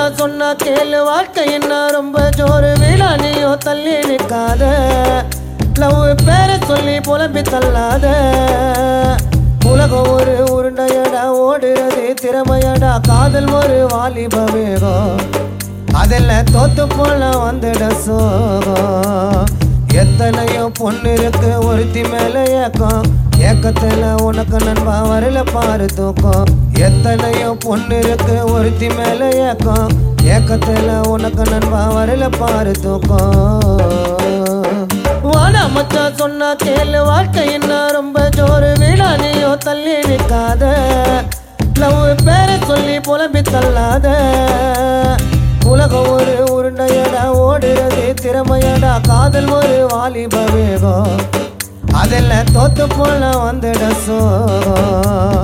மச்சான் சொன்னா கேளு வாழ்க்கை என்ன ரொம்ப ஜோறு வீணா நீயோ தள்ளி நிற்காத லவ் பேரை சொல்லி புலம்பி தள்ளாத உலகம் ஒரு உருண்டையடா ஓடுறது திறமையடா காதல் ஒரு வாலிப வேகம் அதில் தோத்து போல வந்துட சோகம் எத்தனையோ பொண்ணு இருக்கு ஒருத்தி மேல ஏக்கம் ஏக்கத்துல உனக்கு நண்பா வரல பாரு தூக்கம் எத்தனையோ பொண்ணு இருக்கு ஒருத்தி மேல ஏக்கம் ஏக்கத்துல உனக்கு நண்பா வரல பாரு தூக்கம் வாடா மச்சான் சொன்னா கேளு வாழ்க்கை என்ன ரொம்ப ஜோறு வீணா நீயோ தள்ளி நிற்காத லவ் பேரை சொல்லி புலம்பி தள்ளாத உலகம் ஒரு உருண்டையடா ஓடுறது திறமையடா காதல் ஒரு வாலிப வேகம் அதில் தோத்து போல வந்துட சோகம்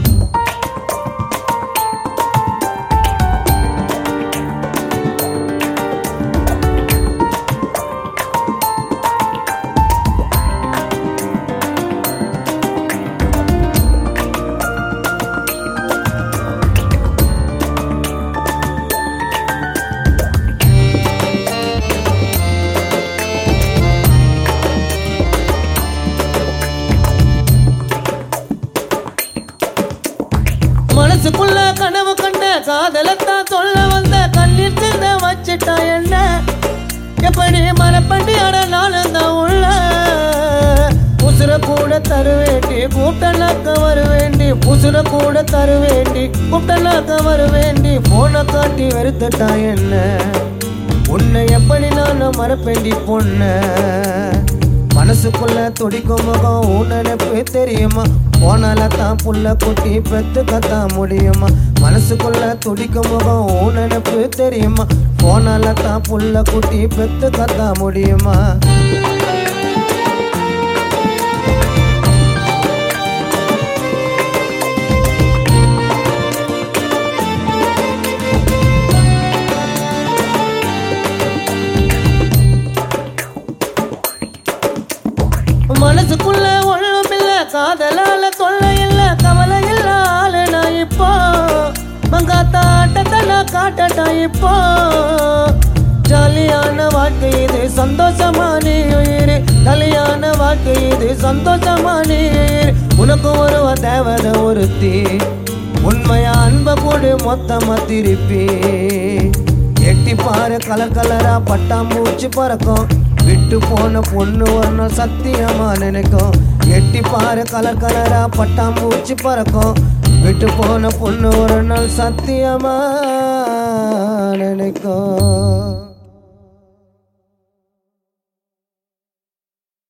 மனசுக்குள்ள கனவு கண்ட காதலத்தான் சொல்ல வந்த கண்ணீர் சிந்த வச்சிட்டா என்ன எப்படி மரப்பண்டி அட நானும் தான் உள்ள உசுர கூட தருவேண்டி கூட்டலாக்க வருவேண்டி உசுர கூட தருவேண்டி கூட்டலாக்க வருவேண்டி போன காட்டி வெறுத்துட்டா என்ன உன்னை எப்படி நானும் மறப்பேண்டி பொண்ண மனசுக்குள்ள துடிக்கும் முகம் உன் நினைப்பு தெரியுமா போனால தான் புள்ள குட்டி பெத்து கத்த முடியுமா மனசுக்குள்ள துடிக்கும் முகம் உன் நினைப்பு தெரியுமா போனால தான் புள்ள குட்டி பெத்து கத்த முடியுமா மனசுக்குள்ள ஒண்ணும் இல்ல காதலால சொல்ல இல்ல கவலை இல்ல ஆளு நான் இப்போ மங்காத்தா ஆட்டத்தை நான் காட்டட்டா இப்போ ஜாலியான வாழ்க்கை இது சந்தோஷமா நீ உயிர் ஜாலியான வாழ்க்கை இது சந்தோஷமா நீ உயிர் உனக்கு ஒரு தேவதை ஒருத்தி உண்மையா அன்ப கூடு மொத்தமா திருப்பி எட்டி பாரு கலர் கலரா பட்டாம்பூச்சி பறக்கும் விட்டு போன பொண்ணு வரணும் சத்தியமா நினைக்கும் எட்டி பாரு கலர் கலரா பட்டாம்பூச்சி பறக்கும் விட்டு போன பொண்ணு ஒரு நாள் சத்தியமா நினைக்கும்